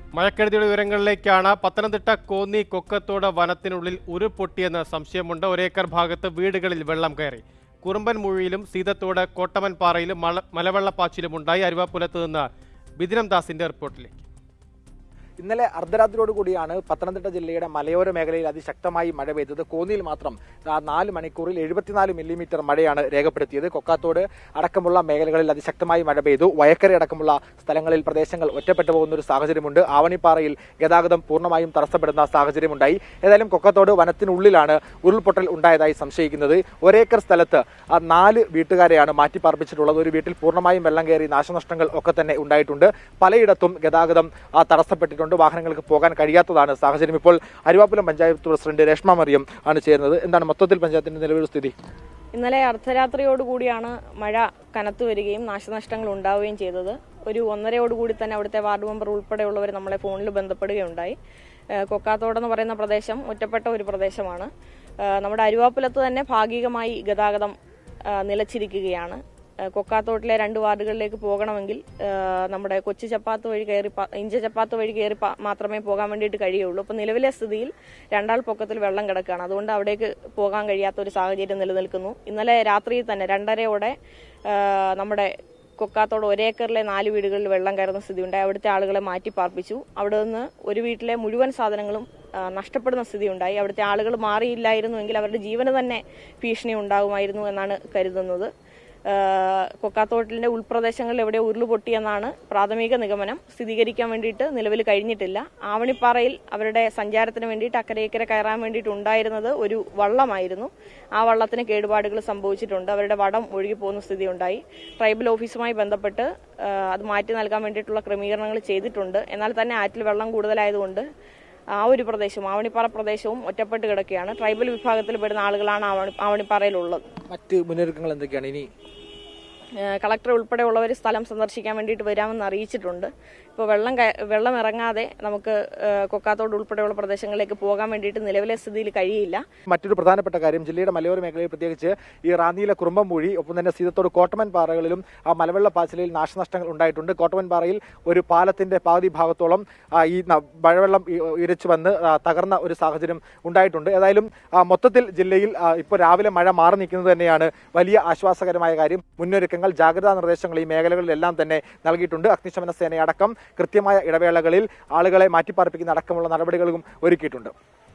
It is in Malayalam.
മഴക്കെടുതിയുടെ വിവരങ്ങളിലേക്കാണ് പത്തനംതിട്ട കോന്നി കൊക്കത്തോട് വനത്തിനുള്ളിൽ ഉരുൾപൊട്ടിയെന്ന് സംശയമുണ്ട് ഒരേക്കർ ഭാഗത്ത് വീടുകളിൽ വെള്ളം കയറി കുറുമ്പൻ മുഴിയിലും സീതത്തോട് കോട്ടമൻ പാറയിലും മല മലവെള്ളപ്പാച്ചിലും ഉണ്ടായി അരുവാപ്പുലത്ത് നിന്ന് ബിദിനം ദാസിന്റെ റിപ്പോർട്ടിലേക്ക് ഇന്നലെ അർദ്ധരാത്രിയോട് കൂടിയാണ് പത്തനംതിട്ട ജില്ലയുടെ മലയോര മേഖലയിൽ അതിശക്തമായി മഴ പെയ്തത് കോന്നിയിൽ മാത്രം ആ നാല് മണിക്കൂറിൽ എഴുപത്തിനാല് മില്ലിമീറ്റർ മഴയാണ് രേഖപ്പെടുത്തിയത് കൊക്കാത്തോട് അടക്കമുള്ള മേഖലകളിൽ അതിശക്തമായി മഴ പെയ്തു വയക്കര അടക്കമുള്ള സ്ഥലങ്ങളിൽ പ്രദേശങ്ങൾ ഒറ്റപ്പെട്ടു പോകുന്ന ഒരു സാഹചര്യമുണ്ട് ആവണിപ്പാറയിൽ ഗതാഗതം പൂർണ്ണമായും തടസ്സപ്പെടുന്ന സാഹചര്യമുണ്ടായി ഏതായാലും കൊക്കത്തോട് വനത്തിനുള്ളിലാണ് ഉരുൾപൊട്ടൽ ഉണ്ടായതായി സംശയിക്കുന്നത് ഒരേക്കർ സ്ഥലത്ത് ആ നാല് വീട്ടുകാരെയാണ് മാറ്റിപ്പാർപ്പിച്ചിട്ടുള്ളത് ഒരു വീട്ടിൽ പൂർണ്ണമായും വെള്ളം കയറി നാശനഷ്ടങ്ങൾ ഒക്കെ തന്നെ ഉണ്ടായിട്ടുണ്ട് പലയിടത്തും ഗതാഗതം ആ, തടസ്സപ്പെട്ടിട്ടുണ്ട് വാഹനങ്ങൾക്ക് പോകാൻ കഴിയാത്തതാണ് സാഹചര്യം ഇപ്പോൾ അരുവാപ്പുലം പഞ്ചായത്ത് പ്രസിഡന്റ് രേഷ്മ മറിയം ആണ് ചേരുന്നത് എന്താണ് മൊത്തത്തിൽ പഞ്ചായത്തിന്റെ നിലവിലെ സ്ഥിതി ഇന്നലെ അർദ്ധരാത്രിയോടുകൂടിയാണ് മഴ കനത്തു വരികയും നാശനഷ്ടങ്ങൾ ഉണ്ടാവുകയും ചെയ്തത് ഒരു ഒന്നരയോടുകൂടി തന്നെ അവിടുത്തെ വാർഡ് മെമ്പർ ഉൾപ്പെടെയുള്ളവർ നമ്മളെ ഫോണിൽ ബന്ധപ്പെടുകയുണ്ടായി ഏഹ് കൊക്കാത്തോടെന്ന് പറയുന്ന പ്രദേശം ഒറ്റപ്പെട്ട ഒരു പ്രദേശമാണ് ഏഹ് നമ്മുടെ അരുവാപ്പുലത്ത് തന്നെ ഭാഗികമായി ഗതാഗതം ഏഹ് നിലച്ചിരിക്കുകയാണ് ഏഹ് കൊക്കാത്തോട്ടിലെ രണ്ട് വാർഡുകളിലേക്ക് പോകണമെങ്കിൽ ഏഹ് നമ്മുടെ കൊച്ചു ചപ്പാത്ത് വഴി കയറി പ- ഇഞ്ച ചപ്പാത്ത് വഴി കയറി പ- മാത്രമേ പോകാൻ വേണ്ടിയിട്ട് കഴിയുള്ളൂ അപ്പോൾ നിലവിലെ സ്ഥിതിയിൽ രണ്ടാൾ പൊക്കത്തിൽ വെള്ളം കിടക്കുകയാണ് അതുകൊണ്ട് അവിടേക്ക് പോകാൻ കഴിയാത്ത ഒരു സാഹചര്യം നിലനിൽക്കുന്നു ഇന്നലെ രാത്രിയിൽ തന്നെ രണ്ടരയോടെ ഏഹ് നമ്മുടെ കൊക്കാത്തോട് ഒരേക്കറിലെ നാല് വീടുകളിൽ വെള്ളം കയറുന്ന സ്ഥിതിയുണ്ടായി അവിടുത്തെ ആളുകളെ മാറ്റി പാർപ്പിച്ചു അവിടെ നിന്ന് ഒരു വീട്ടിലെ മുഴുവൻ സാധനങ്ങളും ആ, നഷ്ടപ്പെടുന്ന സ്ഥിതിയുണ്ടായി അവിടുത്തെ ആളുകൾ മാറിയില്ലായിരുന്നുവെങ്കിൽ അവരുടെ ജീവന് തന്നെ ഭീഷണി ഉണ്ടാകുമായിരുന്നു എന്നാണ് കരുതുന്നത് ആ, കൊക്കാത്തോട്ടിലിന്റെ ഉൾപ്രദേശങ്ങളിൽ എവിടെ ഉരുളുപൊട്ടിയെന്നാണ് പ്രാഥമിക നിഗമനം സ്ഥിരീകരിക്കാൻ വേണ്ടിയിട്ട് നിലവിൽ കഴിഞ്ഞിട്ടില്ല ആവണിപ്പാറയിൽ അവരുടെ സഞ്ചാരത്തിന് വേണ്ടിയിട്ട് അക്കരയിക്കര കയറാൻ വേണ്ടിയിട്ട് ഉണ്ടായിരുന്നത് ഒരു വള്ളമായിരുന്നു ആ വള്ളത്തിന് കേടുപാടുകൾ സംഭവിച്ചിട്ടുണ്ട് അവരുടെ വടം ഒഴുകി പോകുന്ന സ്ഥിതി ഉണ്ടായി ട്രൈബൽ ഓഫീസുമായി ബന്ധപ്പെട്ട് ആ, അത് മാറ്റി നൽകാൻ വേണ്ടിയിട്ടുള്ള ക്രമീകരണങ്ങൾ ചെയ്തിട്ടുണ്ട് എന്നാൽ തന്നെ ആറ്റിൽ വെള്ളം കൂടുതലായതുകൊണ്ട് ആ ഒരു പ്രദേശവും ആവണിപ്പാറ പ്രദേശവും ഒറ്റപ്പെട്ട് കിടക്കുകയാണ് ട്രൈബൽ വിഭാഗത്തിൽ പെടുന്ന ആളുകളാണ് ആവണി ആവണിപ്പാറയിലുള്ളത് മറ്റ് മുന്നൊരുക്കങ്ങൾ എന്തൊക്കെയാണ് ഇനി ഏഹ് കളക്ടർ ഉൾപ്പെടെയുള്ളവർ സ്ഥലം സന്ദർശിക്കാൻ വേണ്ടിയിട്ട് വരാമെന്ന് അറിയിച്ചിട്ടുണ്ട് ഇപ്പോൾ വെള്ളം കയ- വെള്ളം ഇറങ്ങാതെ നമുക്ക് ഏഹ് കൊക്കാത്തോട് ഉൾപ്പെടെയുള്ള പ്രദേശങ്ങളിലേക്ക് പോകാൻ വേണ്ടിയിട്ട് നിലവിലെ സ്ഥിതിയിൽ കഴിയില്ല മറ്റൊരു പ്രധാനപ്പെട്ട കാര്യം ജില്ലയുടെ മലയോര മേഖലയിൽ പ്രത്യേകിച്ച് ഈ റാന്നിയിലെ കുറുമ്പംമൂഴി ഒപ്പം തന്നെ സീതത്തോട് കോട്ടമൻ പാറകളിലും ആ മലവെള്ള പാച്ചിലിൽ നാശനഷ്ടങ്ങൾ ഉണ്ടായിട്ടുണ്ട് കോട്ടമൻ പാറയിൽ ഒരു പാലത്തിന്റെ പകുതി ഭാഗത്തോളം ആ, ഈ ന- മഴവെള്ളം ഇ- ഇരച്ചു വന്ന് ആ, തകർന്ന ഒരു സാഹചര്യം ഉണ്ടായിട്ടുണ്ട് ഏതായാലും ആ, മൊത്തത്തിൽ ജില്ലയിൽ ആ, ഇപ്പോൾ രാവിലെ മഴ മാറി നിൽക്കുന്നത് തന്നെയാണ് വലിയ ആശ്വാസകരമായ കാര്യം മുന്നൊരുക്കങ്ങൾ ജാഗ്രതാ നിർദ്ദേശങ്ങൾ ഈ മേഖലകളിലെല്ലാം തന്നെ നൽകിയിട്ടുണ്ട് അഗ്നിശമന സേനയടക്കം കൃത്യമായ ഇടവേളകളിൽ ആളുകളെ മാറ്റിപ്പാർപ്പിക്കുന്ന അടക്കമുള്ള നടപടികളും ഒരുക്കിയിട്ടുണ്ട്